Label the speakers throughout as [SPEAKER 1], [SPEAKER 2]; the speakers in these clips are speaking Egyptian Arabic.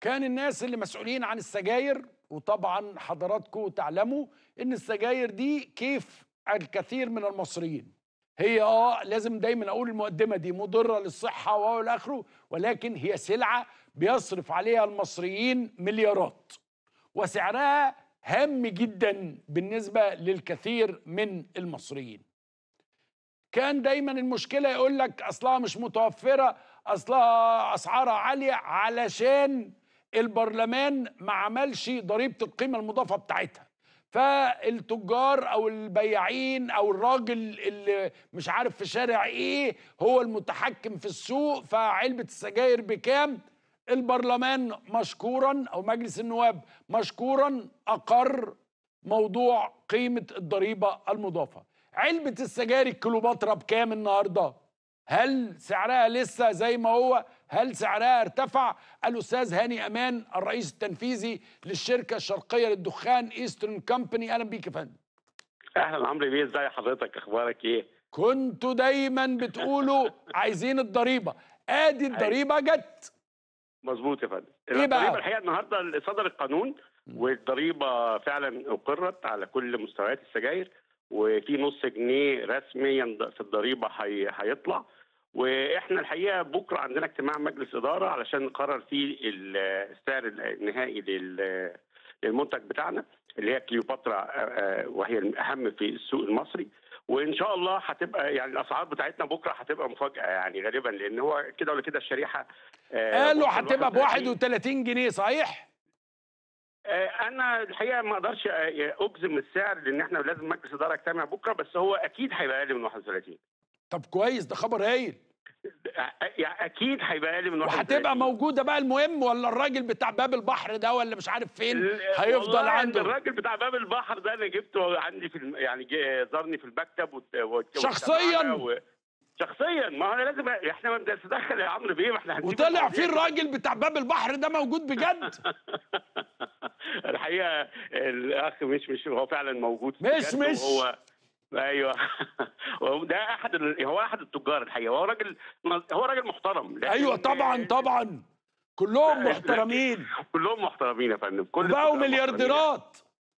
[SPEAKER 1] كان الناس اللي مسؤولين عن السجاير وطبعا حضراتكم تعلموا ان السجاير دي كيف الكثير من المصريين هي اه لازم دايما اقول المقدمه دي مضره للصحه والى اخره ولكن هي سلعه بيصرف عليها المصريين مليارات وسعرها هام جدا بالنسبه للكثير من المصريين كان دايما المشكله يقول لك اصلها مش متوفره اصلها اسعارها عاليه علشان البرلمان ما عملش ضريبه القيمه المضافه بتاعتها فالتجار او البياعين او الراجل اللي مش عارف في شارع ايه هو المتحكم في السوق فعلبه السجاير بكام البرلمان مشكورا او مجلس النواب مشكورا اقر موضوع قيمه الضريبه المضافه علبه السجاير الكليوباترا بكام النهارده هل سعرها لسه زي ما هو هل سعرها ارتفع الاستاذ هاني امان الرئيس التنفيذي للشركه الشرقيه للدخان ايسترن كومباني اهلا بيك يا فندم
[SPEAKER 2] اهلا عمرو بيه ازي حضرتك اخبارك ايه
[SPEAKER 1] كنتوا دايما بتقولوا عايزين الضريبه ادي الضريبه جت
[SPEAKER 2] مظبوط يا فندم
[SPEAKER 1] إيه بقى؟
[SPEAKER 2] الضريبه الحقيقه النهارده صدر القانون والضريبه فعلا اقرت على كل مستويات السجاير وفي نص جنيه رسميا في الضريبه هي- هيطلع واحنا الحقيقه بكره عندنا اجتماع مجلس اداره علشان نقرر فيه ال- السعر النهائي لل- للمنتج بتاعنا اللي هي كليوباترا آه، آه، وهي الاهم في السوق المصري وان شاء الله هتبقى يعني الاسعار بتاعتنا بكره هتبقى مفاجاه يعني غالبا لان هو كده ولا كده الشريحه آه،
[SPEAKER 1] قالوا
[SPEAKER 2] وصل
[SPEAKER 1] هتبقى ب
[SPEAKER 2] 31.
[SPEAKER 1] 31 جنيه صحيح
[SPEAKER 2] آه، انا الحقيقه ما اقدرش آه، اجزم السعر لان احنا لازم مجلس اداره يجتمع بكره بس هو اكيد هيبقى اقل من 31
[SPEAKER 1] طب كويس ده خبر هايل
[SPEAKER 2] آه، يعني اكيد هيبقى اقل من 31
[SPEAKER 1] وهتبقى موجوده بقى المهم ولا الراجل بتاع باب البحر ده ولا مش عارف فين
[SPEAKER 2] ال-
[SPEAKER 1] هيفضل
[SPEAKER 2] والله
[SPEAKER 1] عنده
[SPEAKER 2] الراجل بتاع باب البحر ده انا جبته عندي في الم... يعني جه زارني في المكتب وت... وت...
[SPEAKER 1] شخصياً؟
[SPEAKER 2] واجتمعنا و... شخصيا ما هو انا لازم احنا ما بنتدخل يا عمرو بيه ما احنا هنسيب
[SPEAKER 1] وطلع
[SPEAKER 2] المواضيع.
[SPEAKER 1] في الراجل بتاع باب البحر ده موجود بجد
[SPEAKER 2] الحقيقه الاخ مش مش هو فعلا موجود
[SPEAKER 1] مش-
[SPEAKER 2] بجد
[SPEAKER 1] مش.
[SPEAKER 2] وهو ايوه وهو ده احد ال... هو احد التجار الحقيقه هو راجل هو راجل محترم لكن-
[SPEAKER 1] ايوه طبعا طبعا كلهم محترمين
[SPEAKER 2] كلهم محترمين يا فندم كل
[SPEAKER 1] وبقوا
[SPEAKER 2] التجار محترمين.
[SPEAKER 1] مليارديرات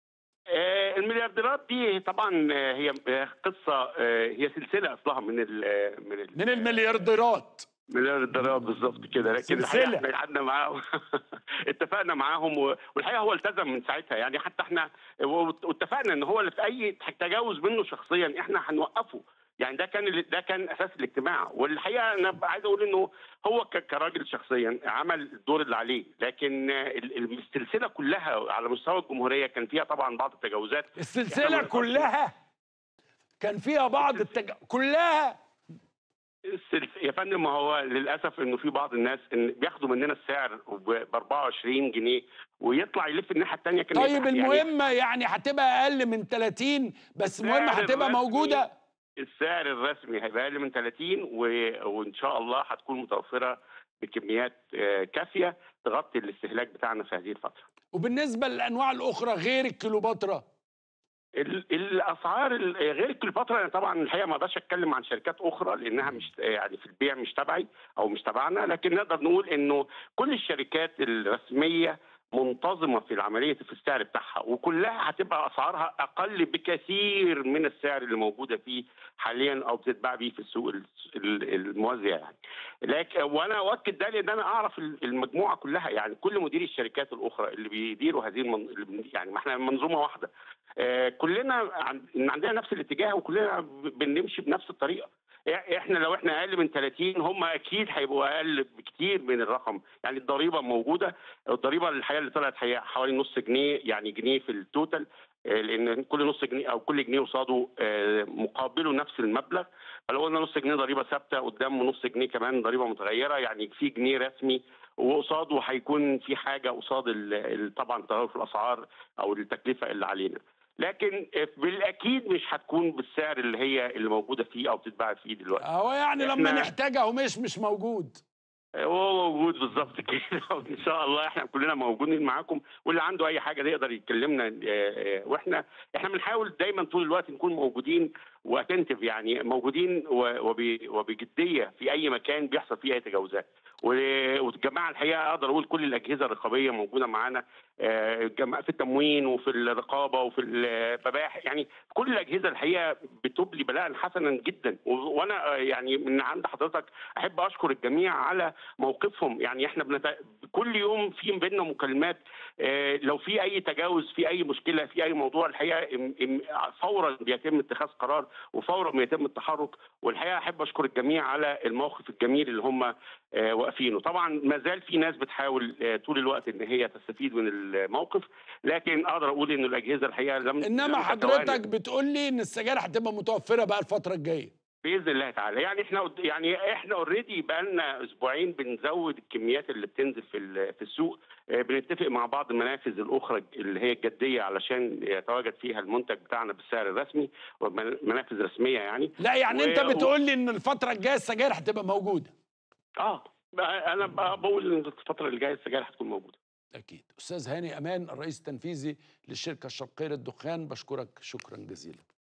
[SPEAKER 2] آه، المليارديرات دي طبعا آه، هي آه، قصه آه، هي سلسله اصلها من ال من ال
[SPEAKER 1] من المليارديرات
[SPEAKER 2] مليارديرات بالظبط كده لكن
[SPEAKER 1] سلسلة.
[SPEAKER 2] الحقيقه احنا قعدنا معاهم اتفقنا معاهم و- والحقيقه هو التزم من ساعتها يعني حتى احنا واتفقنا ان هو اللي في اي تجاوز منه شخصيا احنا هنوقفه يعني ده كان ال- ده كان اساس الاجتماع والحقيقه انا ب- عايز اقول انه هو ك- كراجل شخصيا عمل الدور اللي عليه لكن آه، ال- ال- السلسله كلها على مستوى الجمهوريه كان فيها طبعا بعض التجاوزات إحنا
[SPEAKER 1] السلسله
[SPEAKER 2] ما نقدرش-
[SPEAKER 1] كلها كان فيها بعض التج... كلها
[SPEAKER 2] السلس- يا فندم ما هو للاسف انه في بعض الناس إن بياخدوا مننا السعر ب 24 جنيه ويطلع يلف الناحيه الثانيه كان
[SPEAKER 1] طيب
[SPEAKER 2] يبقى- يعني
[SPEAKER 1] المهمه يعني هتبقى اقل من 30 بس المهم
[SPEAKER 2] السعر
[SPEAKER 1] هتبقى
[SPEAKER 2] الرسمي-
[SPEAKER 1] موجوده
[SPEAKER 2] السعر الرسمي هيبقى اقل من 30 و... وان شاء الله هتكون متوفره بكميات آه، كافيه تغطي الاستهلاك بتاعنا في هذه الفتره.
[SPEAKER 1] وبالنسبه للانواع الاخرى غير الكليوباترا
[SPEAKER 2] ال- الاسعار ال- غير كليوباترا أنا طبعا الحقيقه ما اقدرش اتكلم عن شركات اخرى لانها مش يعني في البيع مش تبعي او مش تبعنا لكن نقدر نقول انه كل الشركات الرسميه منتظمه في العمليه في السعر بتاعها وكلها هتبقى اسعارها اقل بكثير من السعر اللي موجوده فيه حاليا او بتتباع بيه في السوق ال- ال- الموازيه يعني لكن وانا اؤكد ده لان انا اعرف ال- المجموعه كلها يعني كل مديري الشركات الاخرى اللي بيديروا هذه المن... اللي بن- يعني ما احنا منظومه واحده آه، كلنا عن- إن عندنا نفس الاتجاه وكلنا ب- بنمشي بنفس الطريقه إح- احنا لو احنا اقل من 30 هم اكيد هيبقوا اقل بكتير من الرقم يعني الضريبه موجوده الضريبه الحقيقه اللي طلعت حقيقة حوالي نص جنيه يعني جنيه في التوتال آه، لان كل نص جنيه او كل جنيه قصاده آه، مقابله نفس المبلغ فلو قلنا نص جنيه ضريبه ثابته قدامه نص جنيه كمان ضريبه متغيره يعني في جنيه رسمي وقصاده هيكون في حاجه قصاد ال- ال- طبعا تغير في الاسعار او التكلفه اللي علينا لكن بالاكيد مش هتكون بالسعر اللي هي اللي موجوده فيه او بتتباع فيه دلوقتي
[SPEAKER 1] هو يعني لما
[SPEAKER 2] إحنا-
[SPEAKER 1] نحتاجها ومش مش موجود
[SPEAKER 2] هو موجود بالظبط كده وان شاء الله احنا كلنا موجودين معاكم واللي عنده اي حاجه يقدر يكلمنا آه، آه، واحنا احنا بنحاول دايما طول الوقت نكون موجودين واتنتف يعني موجودين و- وب- وبجديه في اي مكان بيحصل فيه اي تجاوزات و- والجماعه الحقيقه اقدر اقول كل الاجهزه الرقابيه موجوده معانا آه، الجماعة في التموين وفي الرقابه وفي المباحث يعني كل الاجهزه الحقيقه بتبلي بلاء حسنا جدا و- وانا آه، يعني من عند حضرتك احب اشكر الجميع على موقفهم يعني احنا بنت... كل يوم في بيننا مكالمات آه، لو في اي تجاوز في اي مشكله في اي موضوع الحقيقه ام- ام- فورا بيتم اتخاذ قرار وفورا بيتم التحرك والحقيقه احب اشكر الجميع على الموقف الجميل اللي هم آه، واقفينه طبعا ما زال في ناس بتحاول آه، طول الوقت ان هي تستفيد من الموقف لكن اقدر اقول ان الاجهزه الحقيقه لم
[SPEAKER 1] انما
[SPEAKER 2] لم
[SPEAKER 1] حضرتك
[SPEAKER 2] تتوانى.
[SPEAKER 1] بتقول لي ان السجاير هتبقى متوفره بقى الفتره الجايه
[SPEAKER 2] باذن الله تعالى يعني احنا قد- يعني احنا اوريدي بقى لنا اسبوعين بنزود الكميات اللي بتنزل في ال- في السوق آه، بنتفق مع بعض المنافذ الاخرى اللي هي الجديه علشان يتواجد فيها المنتج بتاعنا بالسعر الرسمي ومنافذ رسميه يعني
[SPEAKER 1] لا يعني
[SPEAKER 2] و-
[SPEAKER 1] انت
[SPEAKER 2] و-
[SPEAKER 1] بتقول لي ان الفتره الجايه السجاير هتبقى موجوده
[SPEAKER 2] اه بقى انا بقى بقول ان الفتره اللي جايه السجاير هتكون موجوده
[SPEAKER 1] اكيد استاذ هاني امان الرئيس التنفيذي للشركه الشرقيه للدخان بشكرك شكرا جزيلا